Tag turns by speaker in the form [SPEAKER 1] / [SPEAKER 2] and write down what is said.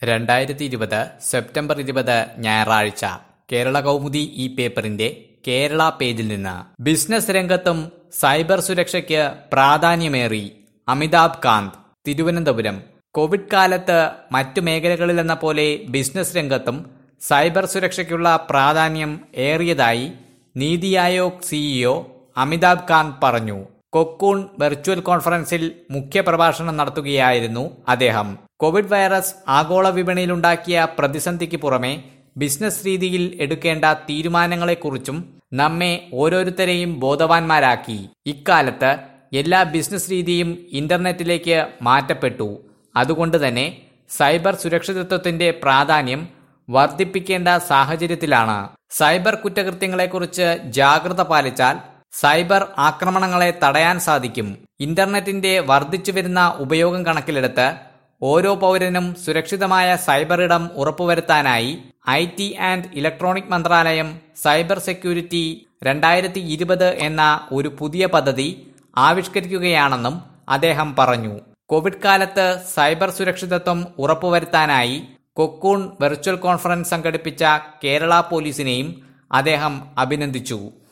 [SPEAKER 1] രണ്ടായിരത്തി ഇരുപത് സെപ്റ്റംബർ ഇരുപത് ഞായറാഴ്ച കേരള കൗമുദി ഈ പേപ്പറിന്റെ കേരള പേജിൽ നിന്ന് ബിസിനസ് രംഗത്തും സൈബർ സുരക്ഷയ്ക്ക് പ്രാധാന്യമേറി അമിതാഭ് കാന്ത് തിരുവനന്തപുരം കോവിഡ് കാലത്ത് മറ്റു മേഖലകളിലെന്ന പോലെ ബിസിനസ് രംഗത്തും സൈബർ സുരക്ഷയ്ക്കുള്ള പ്രാധാന്യം ഏറിയതായി നീതി ആയോഗ് സിഇഒ അമിതാഭ് കാന്ത് പറഞ്ഞു കൊക്കൂൺ വെർച്വൽ കോൺഫറൻസിൽ മുഖ്യപ്രഭാഷണം നടത്തുകയായിരുന്നു അദ്ദേഹം കോവിഡ് വൈറസ് ആഗോള വിപണിയിലുണ്ടാക്കിയ പ്രതിസന്ധിക്ക് പുറമെ ബിസിനസ് രീതിയിൽ എടുക്കേണ്ട തീരുമാനങ്ങളെക്കുറിച്ചും നമ്മെ ഓരോരുത്തരെയും ബോധവാന്മാരാക്കി ഇക്കാലത്ത് എല്ലാ ബിസിനസ് രീതിയും ഇന്റർനെറ്റിലേക്ക് മാറ്റപ്പെട്ടു അതുകൊണ്ട് തന്നെ സൈബർ സുരക്ഷിതത്വത്തിന്റെ പ്രാധാന്യം വർദ്ധിപ്പിക്കേണ്ട സാഹചര്യത്തിലാണ് സൈബർ കുറ്റകൃത്യങ്ങളെക്കുറിച്ച് ജാഗ്രത പാലിച്ചാൽ സൈബർ ആക്രമണങ്ങളെ തടയാൻ സാധിക്കും ഇന്റർനെറ്റിന്റെ വർദ്ധിച്ചു വരുന്ന ഉപയോഗം കണക്കിലെടുത്ത് ഓരോ പൗരനും സുരക്ഷിതമായ സൈബർ ഇടം ഉറപ്പുവരുത്താനായി ഐ ടി ആൻഡ് ഇലക്ട്രോണിക് മന്ത്രാലയം സൈബർ സെക്യൂരിറ്റി രണ്ടായിരത്തി ഇരുപത് എന്ന ഒരു പുതിയ പദ്ധതി ആവിഷ്കരിക്കുകയാണെന്നും അദ്ദേഹം പറഞ്ഞു കോവിഡ് കാലത്ത് സൈബർ സുരക്ഷിതത്വം ഉറപ്പുവരുത്താനായി കൊക്കൂൺ വെർച്വൽ കോൺഫറൻസ് സംഘടിപ്പിച്ച കേരള പോലീസിനെയും അദ്ദേഹം അഭിനന്ദിച്ചു